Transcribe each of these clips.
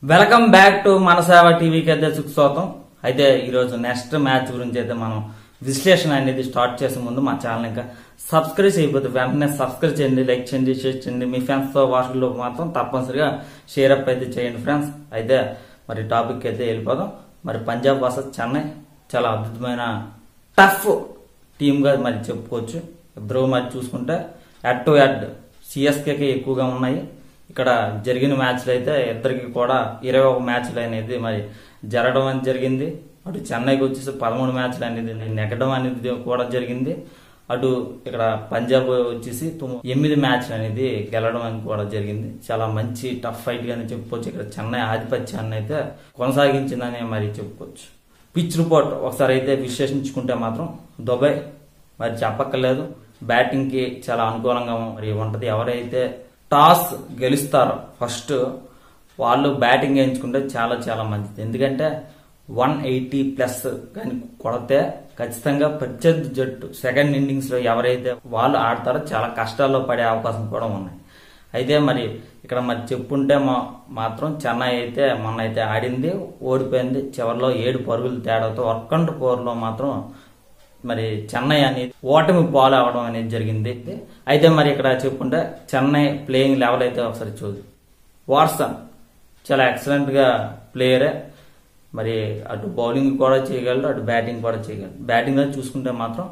welcome back to మన సేవ టీవీకి అయితే సుఖస్వాగతం అయితే ఈరోజు నెక్స్ట్ మ్యాచ్ గురించి అయితే మనం విశ్లేషణ అనేది స్టార్ట్ చేసే ముందు మా ఛానల్ ఇంకా సబ్స్క్రైబ్ చేయకపోతే వెంటనే సబ్స్క్రైబ్ చేయండి లైక్ చేయండి షేర్ చేయండి మీ ఫ్రెండ్స్ తో వాట్సాప్లో మాత్రం తప్పనిసరిగా షేర్ అప్ అయితే చేయండి ఫ్రెండ్స్ అయితే మరి టాపిక్ అయితే వెళ్ళిపోదాం మరి పంజాబ్ వర్సెస్ చెన్నై చాలా అద్భుతమైన టఫ్ టీమ్ గా మరి చెప్పుకోవచ్చు ఇద్దరు మరి చూసుకుంటే యాడ్ టు యాడ్ సిఎస్కేకి ఎక్కువగా ఉన్నాయి ఇక్కడ జరిగిన మ్యాచ్లు అయితే ఇద్దరికి కూడా ఇరవై ఒక మ్యాచ్లు అనేది మరి జరగడం అనేది జరిగింది అటు చెన్నైకి వచ్చేసి పదమూడు మ్యాచ్లు అనేది నెగ్గడం అనేది కూడా జరిగింది అటు ఇక్కడ పంజాబ్ వచ్చేసి తొమ్మి- ఎనిమిది మ్యాచ్లు అనేది గెలవడం అనేది కూడా జరిగింది చాలా మంచి టఫ్ ఫైట్ గానే చెప్పుకోవచ్చు ఇక్కడ చెన్నై ఆధిపత్యాన్ని అయితే కొనసాగించిందని మరి చెప్పుకోవచ్చు పిచ్ రిపోర్ట్ ఒకసారి అయితే విశ్లేషించుకుంటే మాత్రం దుబాయ్ మరి చెప్పక్కర్లేదు బ్యాటింగ్ కి చాలా అనుకూలంగా మరి ఉంటది ఎవరైతే టాస్ గెలుస్తారో ఫస్ట్ వాళ్ళు బ్యాటింగ్ ఎంచుకుంటే చాలా చాలా మంచిది ఎందుకంటే వన్ ఎయిటీ ప్లస్ కానీ కొడితే ఖచ్చితంగా ప్రత్యర్థి జట్టు సెకండ్ ఇన్నింగ్స్ లో ఎవరైతే వాళ్ళు ఆడతారో చాలా కష్టాల్లో పడే అవకాశం కూడా ఉన్నాయి అయితే మరి ఇక్కడ మరి చెప్పుంటే మా- మాత్రం చెన్నై అయితే మొన్న అయితే ఆడింది ఓడిపోయింది చివరిలో ఏడు పరుగులు తేడాతో వర్క్ అండ్ లో మాత్రం మరి చెన్నై అనేది ఓటమి పాలు అవడం అనేది జరిగింది అయితే మరి ఇక్కడ చెప్పుంటే చెన్నై ప్లేయింగ్ లెవెల్ అయితే ఒకసారి చూడు వాట్సన్ చాలా ఎక్సలెంట్ గా ప్లేయరే మరి అటు బౌలింగ్ కూడా చేయగలడు అటు బ్యాటింగ్ కూడా చేయగలడు బ్యాటింగ్ లో చూసుకుంటే మాత్రం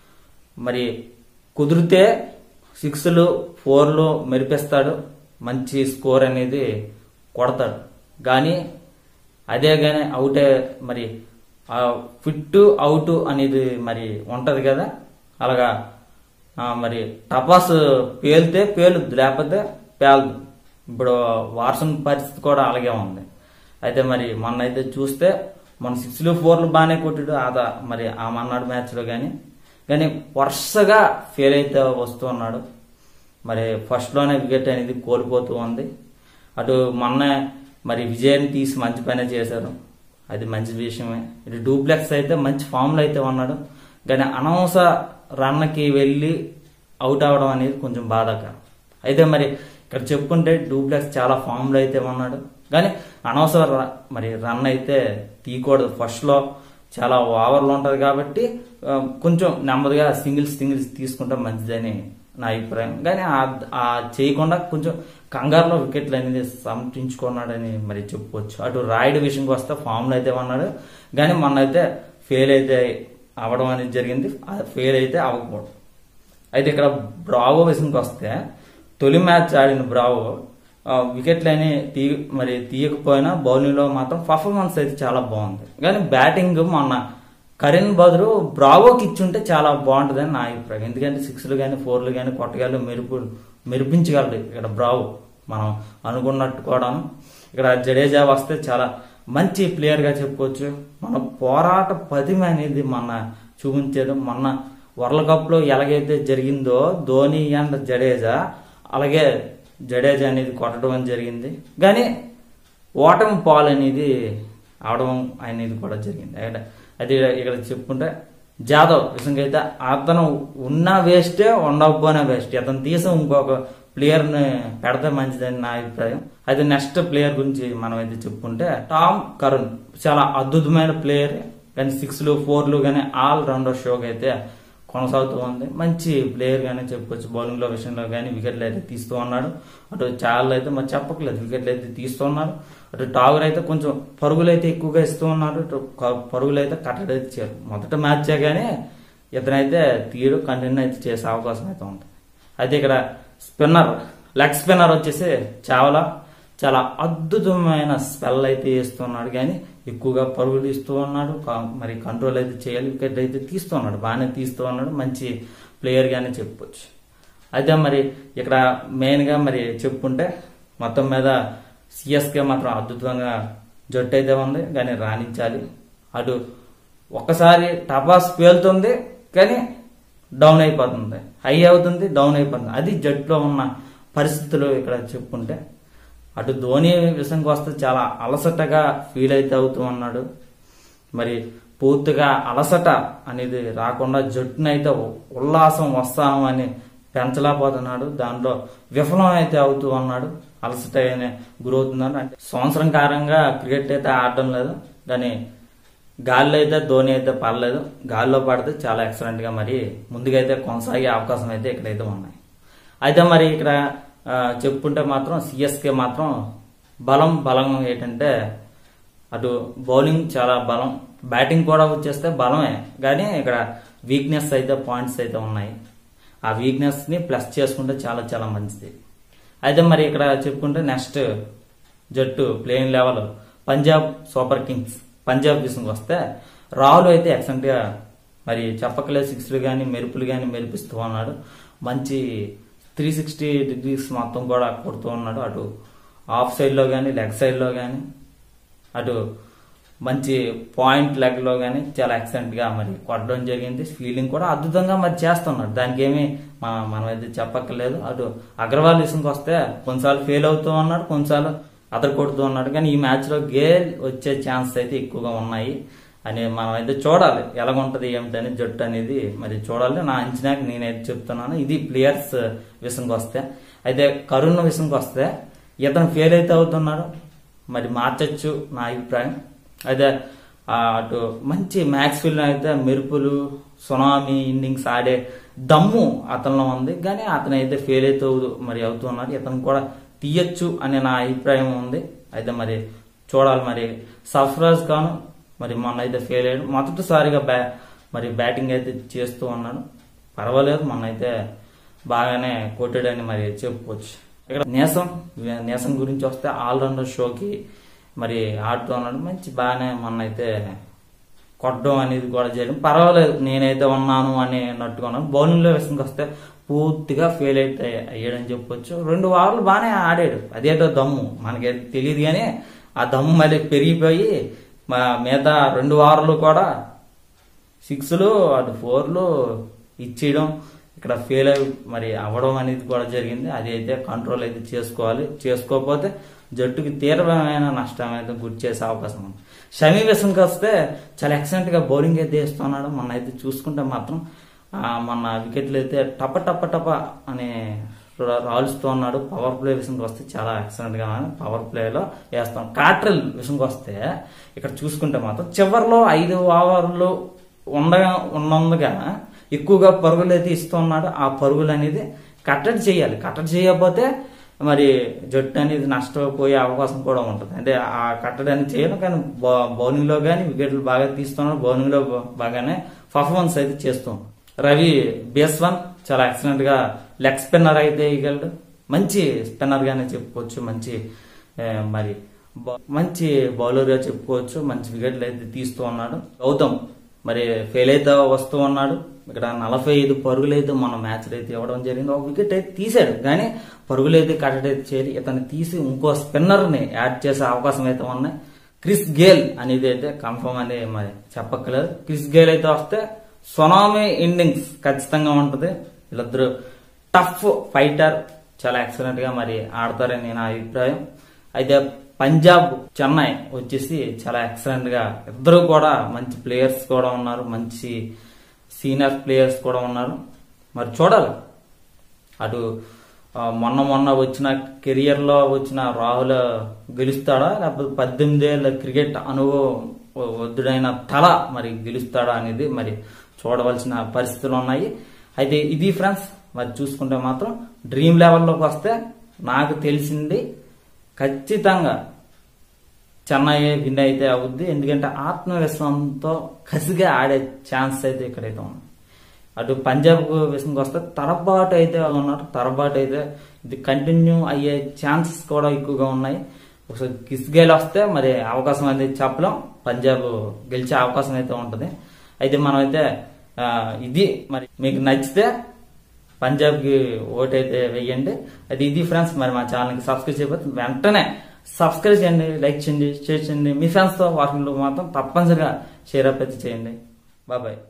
మరి కుదిరితే సిక్స్లు ఫోర్లు మెరిపిస్తాడు మంచి స్కోర్ అనేది కొడతాడు కానీ అదే కానీ అవుటే మరి ఫిట్ అవుట్ అనేది మరి ఉంటది కదా అలాగా ఆ, మరి టపాస్ పేలితే పేలుద్ది లేకపోతే పేలదు ఇప్పుడు వార్సన్ పరిస్థితి కూడా అలాగే ఉంది అయితే మరి మొన్న అయితే చూస్తే మన సిక్స్లు ఫోర్లు బాగానే కొట్టాడు ఆదా మరి ఆ మన్నాడు మ్యాచ్లో కానీ కానీ వరుసగా ఫెయిల్ అయితే వస్తూ ఉన్నాడు మరి ఫస్ట్ లోనే వికెట్ అనేది కోల్పోతూ ఉంది అటు మొన్న మరి విజయాన్ని తీసి మంచి పని చేశారు అది మంచి విషయమే ఇటు డూప్లెక్స్ అయితే మంచి ఫామ్ లో అయితే ఉన్నాడు కానీ అనవసర రన్కి వెళ్ళి అవుట్ అవడం అనేది కొంచెం బాధాకరం అయితే మరి ఇక్కడ చెప్పుకుంటే డూప్లెక్స్ చాలా ఫామ్ లో అయితే ఉన్నాడు కానీ అనవసర ర- మరి రన్ అయితే తీయకూడదు ఫస్ట్ లో చాలా ఓవర్లు ఉంటది కాబట్టి ఆ, కొంచెం నెమ్మదిగా సింగిల్స్ సింగిల్స్ తీసుకుంటే మంచిదని నా అభిప్రాయం కానీ ఆ- ఆ చేయకుండా కొంచెం కంగారులో వికెట్లు అనేది సమర్పించుకున్నాడని మరి చెప్పుకోవచ్చు అటు రాయుడు విషయంకి వస్తే ఫామ్ లో అయితే ఉన్నాడు కానీ మొన్న అయితే ఫెయిల్ అయితే అవడం అనేది జరిగింది ఆ ఫెయిల్ అయితే అవ్వకూడదు అయితే ఇక్కడ బ్రావో విషయంకి వస్తే తొలి మ్యాచ్ ఆడిన బ్రావో ఆ, వికెట్లు అని తీ మరి తీయకపోయినా బౌలింగ్ లో మాత్రం పర్ఫార్మెన్స్ అయితే చాలా బాగుంది కానీ బ్యాటింగ్ మొన్న కరీన్ బదులు బ్రావోకి ఇచ్చుంటే చాలా బాగుంటుందని నా అభిప్రాయం ఎందుకంటే సిక్స్లు కానీ ఫోర్లు కానీ కొట్టగాళ్ళు మెరుపు మెరిపించగలడు ఇక్కడ బ్రావో మనం అనుకున్నట్టు కూడా ఇక్కడ జడేజా వస్తే చాలా మంచి ప్లేయర్ గా చెప్పుకోవచ్చు మన పోరాట పదిమ అనేది మొన్న చూపించారు మొన్న వరల్డ్ కప్ లో ఎలాగైతే జరిగిందో ధోని అండ్ జడేజా అలాగే జడేజా అనేది కొట్టడం అనేది జరిగింది కానీ ఓటమి పాలు అనేది అవడం అనేది కూడా జరిగింది అయితే అది ఇక్కడ చెప్పుకుంటే జాదవ్ విషయంగా అయితే అతను ఉన్నా వేస్టే ఉండకపోయినా వేస్ట్ అతను తీసి ఇంకొక ప్లేయర్ ని పెడితే మంచిదని నా అభిప్రాయం అయితే నెక్స్ట్ ప్లేయర్ గురించి మనం అయితే చెప్పుకుంటే టామ్ కరుణ్ చాలా అద్భుతమైన ప్లేయర్ కానీ సిక్స్లు ఫోర్లు కానీ ఆల్ రౌండర్ షోకి అయితే కొనసాగుతూ ఉంది మంచి ప్లేయర్ గానే చెప్పుకోవచ్చు బౌలింగ్ లో విషయంలో కానీ వికెట్లు అయితే తీస్తూ ఉన్నాడు అటు చాలా అయితే మరి చెప్పట్లేదు వికెట్లు అయితే తీస్తూ ఉన్నారు అటు టాగర్ అయితే కొంచెం పరుగులు అయితే ఎక్కువగా ఇస్తూ ఉన్నారు ఇటు క- పరుగులు అయితే కట్టడి అయితే చేయరు మొదట మ్యాచ్ కానీ ఇతనైతే తీరు కంటిన్యూ అయితే చేసే అవకాశం అయితే ఉంది అయితే ఇక్కడ స్పిన్నర్ లెగ్ స్పిన్నర్ వచ్చేసి చావలా చాలా అద్భుతమైన స్పెల్ అయితే వేస్తున్నాడు కానీ ఎక్కువగా పరుగులు తీస్తూ ఉన్నాడు కా- మరి కంట్రోల్ అయితే చేయాలి వికెట్ అయితే తీస్తూ ఉన్నాడు బాగానే తీస్తూ ఉన్నాడు మంచి ప్లేయర్ గానే చెప్పుకోవచ్చు అయితే మరి ఇక్కడ మెయిన్ గా మరి చెప్పుకుంటే మొత్తం మీద సిఎస్కే మాత్రం అద్భుతంగా జట్టు అయితే ఉంది కానీ రాణించాలి అటు ఒక్కసారి టపాస్ పేలుతుంది కానీ డౌన్ అయిపోతుంది హై అవుతుంది డౌన్ అయిపోతుంది అది జట్టులో ఉన్న పరిస్థితులు ఇక్కడ చెప్పుకుంటే అటు ధోని విషయంకి వస్తే చాలా అలసటగా ఫీల్ అయితే అవుతూ ఉన్నాడు మరి పూర్తిగా అలసట అనేది రాకుండా జట్టునైతే ఉల్లాసం ఉత్సాహం అని పెంచలేకపోతున్నాడు దాంట్లో విఫలం అయితే అవుతూ ఉన్నాడు అలసట గురవుతున్నారు అంటే సంవత్సరం కారంగా క్రికెట్ అయితే ఆడడం లేదు కానీ గాల్లో అయితే ధోని అయితే పడలేదు గాల్లో పడితే చాలా ఎక్సలెంట్ గా మరి ముందుగా అయితే కొనసాగే అవకాశం అయితే ఇక్కడైతే ఉన్నాయి అయితే మరి ఇక్కడ ఆ, చెప్పుకుంటే మాత్రం సిఎస్కే మాత్రం బలం బలం ఏంటంటే అటు బౌలింగ్ చాలా బలం బ్యాటింగ్ కూడా వచ్చేస్తే బలమే కానీ ఇక్కడ వీక్నెస్ అయితే పాయింట్స్ అయితే ఉన్నాయి ఆ వీక్నెస్ ని ప్లస్ చేసుకుంటే చాలా చాలా మంచిది అయితే మరి ఇక్కడ చెప్పుకుంటే నెక్స్ట్ జట్టు playing level Punjab super kings Punjab విషయంకి వస్తే రాహుల్ అయితే ఎక్సలెంట్ గా మరి చెప్పకలే సిక్స్లు కానీ మెరుపులు కానీ మెరిపిస్తూ ఉన్నాడు మంచి త్రీ సిక్స్టీ డిగ్రీస్ మొత్తం కూడా కొడుతూ ఉన్నాడు అటు ఆఫ్ సైడ్ లో కానీ లెగ్ సైడ్ లో కానీ అటు మంచి పాయింట్ లెగ్ లో కానీ చాలా ఎక్సలెంట్ గా మరి కొట్టడం జరిగింది ఫీలింగ్ కూడా అద్భుతంగా మరి చేస్తున్నాడు దానికి ఏమి మా- మనం అయితే చెప్పక్కర్లేదు అటు అగ్రవాల్ విషయంకి వస్తే కొన్నిసార్లు ఫెయిల్ అవుతూ ఉన్నాడు కొన్నిసార్లు అతను కొడుతూ ఉన్నాడు కానీ ఈ మ్యాచ్ లో గేల్ వచ్చే ఛాన్స్ అయితే ఎక్కువగా ఉన్నాయి అని మనం అయితే చూడాలి ఎలాగుంటది ఏమిటని జట్టు అనేది మరి చూడాలి నా అంచనాకి నేనైతే చెప్తున్నాను ఇది ప్లేయర్స్ విషయంకి వస్తే అయితే కరుణ విషయంకి వస్తే ఇతను ఫెయిల్ అయితే అవుతున్నాడు మరి మార్చచ్చు నా అభిప్రాయం అయితే ఆ, అటు మంచి మ్యాక్స్ ఫీల్డ్ అయితే మెరుపులు సునామీ ఇన్నింగ్స్ ఆడే దమ్ము అతనిలో ఉంది కానీ అతను అయితే ఫెయిల్ అయితే అవుతూ- మరి అవుతున్నాడు ఇతను కూడా తీయచ్చు అనే నా అభిప్రాయం ఉంది అయితే మరి చూడాలి మరి సఫ్రాజ్ ఖాన్ మరి మొన్న అయితే ఫెయిల్ అయ్యాడు మొదటిసారిగా బ్యా మరి బ్యాటింగ్ అయితే చేస్తూ ఉన్నాడు పర్వాలేదు మొన్న అయితే బాగానే కొట్టాడని మరి చెప్పుకోవచ్చు ఇక్కడ నేసం నేసం గురించి వస్తే ఆల్రౌండర్ షోకి మరి ఆడుతూ ఉన్నాడు మంచి బాగానే మొన్న అయితే కొట్టడం అనేది కూడా చేయడం పర్వాలేదు నేనైతే ఉన్నాను అని నట్టుకున్నాను బౌలింగ్ లో విషయంకి వస్తే పూర్తిగా ఫెయిల్ అయితే అయ్యాడని చెప్పొచ్చు రెండు వారాలు బాగానే ఆడాడు అదేటో దమ్ము మనకి తెలియదు కానీ ఆ దమ్ము మళ్ళీ పెరిగిపోయి మా మిగతా రెండు వారాలు కూడా సిక్స్లు అటు ఫోర్లు ఇచ్చేయడం ఇక్కడ ఫెయిల్ అయి మరి అవ్వడం అనేది కూడా జరిగింది అది అయితే కంట్రోల్ అయితే చేసుకోవాలి చేసుకోకపోతే జట్టుకి తీవ్రమైన నష్టం అయితే గురి చేసే అవకాశం ఉంది షమీ విషయంకి వస్తే చాలా ఎక్సలెంట్ గా బౌలింగ్ అయితే వేస్తున్నాడు మొన్న అయితే చూసుకుంటే మాత్రం ఆ, మొన్న వికెట్లు అయితే టప టప టప అని రా- రాల్స్తూ ఉన్నాడు పవర్ ప్లే విషయంకి వస్తే చాలా ఎక్సలెంట్ గా పవర్ ప్లేలో వేస్తాం కాట్రల్ విషయంకి వస్తే ఇక్కడ చూసుకుంటే మాత్రం చివరిలో ఐదు ఓవర్లు ఉండగా ఉన్నందుగా ఎక్కువగా పరుగులు అయితే ఇస్తూ ఉన్నాడు ఆ పరుగులు అనేది కట్టడి చేయాలి కట్టడి చేయకపోతే మరి జట్టు అనేది నష్టపోయే అవకాశం కూడా ఉంటుంది అంటే ఆ కట్టడి అనేది చేయడం కానీ బౌలింగ్ లో కానీ వికెట్లు బాగా తీస్తున్నాడు బౌలింగ్ లో బాగానే పర్ఫార్మెన్స్ అయితే చేస్తాం రవి బేస్వన్ చాలా ఎక్సలెంట్ గా లెగ్ స్పిన్నర్ అయితే వేయగలడు మంచి స్పిన్నర్ గానే చెప్పుకోవచ్చు మంచి ఏ, మరి బౌ- మంచి బౌలర్ గా చెప్పుకోవచ్చు మంచి వికెట్లు అయితే తీస్తూ ఉన్నాడు గౌతమ్ మరి ఫెయిల్ అయితే వస్తూ ఉన్నాడు ఇక్కడ నలభై ఐదు పరుగులు అయితే మన మ్యాచ్ అయితే ఇవ్వడం జరిగింది ఒక వికెట్ అయితే తీశాడు కానీ పరుగులు అయితే కట్టడి అయితే చేయాలి ఇతను తీసి ఇంకో స్పిన్నర్ ని యాడ్ చేసే అవకాశం అయితే ఉన్నాయి క్రిస్ గేల్ అనేది అయితే కన్ఫర్మ్ అని మరి చెప్పక్కలేదు క్రిస్ గేల్ అయితే వస్తే సొనామీ ఇన్నింగ్స్ ఖచ్చితంగా ఉంటుంది వీళ్ళిద్దరు టఫ్ ఫైటర్ చాలా ఎక్సలెంట్ గా మరి ఆడతారని నా అభిప్రాయం అయితే పంజాబ్ చెన్నై వచ్చేసి చాలా ఎక్సలెంట్ గా ఇద్దరు కూడా మంచి ప్లేయర్స్ కూడా ఉన్నారు మంచి సీనియర్ ప్లేయర్స్ కూడా ఉన్నారు మరి చూడాలి అటు ఆ, మొన్న మొన్న వచ్చిన కెరియర్ లో వచ్చిన రాహుల్ గెలుస్తాడా లేకపోతే పద్దెనిమిది ఏళ్ళ క్రికెట్ అనుభవం వద్దుడైన తల మరి గెలుస్తాడా అనేది మరి చూడవలసిన పరిస్థితులు ఉన్నాయి అయితే ఇది ఫ్రెండ్స్ మరి చూసుకుంటే మాత్రం డ్రీమ్ లెవెల్లోకి వస్తే నాకు తెలిసింది ఖచ్చితంగా చెన్నై విన్ అయితే అవుద్ది ఎందుకంటే ఆత్మవిశ్వాసంతో కసిగా ఆడే ఛాన్స్ అయితే ఇక్కడైతే ఉంది అటు పంజాబ్ విషయంకి వస్తే తరబాటు అయితే వాళ్ళు ఉన్నారు తరబాటు అయితే ఇది కంటిన్యూ అయ్యే ఛాన్సెస్ కూడా ఎక్కువగా ఉన్నాయి ఒకసారి కిస్ గేల్ వస్తే మరి అవకాశం అనేది చెప్పలేం పంజాబ్ గెలిచే అవకాశం అయితే ఉంటుంది అయితే మనం అయితే ఆ, ఇది మరి మీకు నచ్చితే పంజాబ్ కి ఓట్ అయితే వేయండి అది ఇది ఫ్రెండ్స్ మరి మా ఛానల్ కి సబ్స్క్రైబ్ చేయకపోతే వెంటనే సబ్స్క్రైబ్ చేయండి లైక్ చేయండి షేర్ చేయండి మీ ఫ్రెండ్స్ తో వాటిలో మాత్రం తప్పనిసరిగా షేర్ అప్ అయితే చేయండి బాబాయ్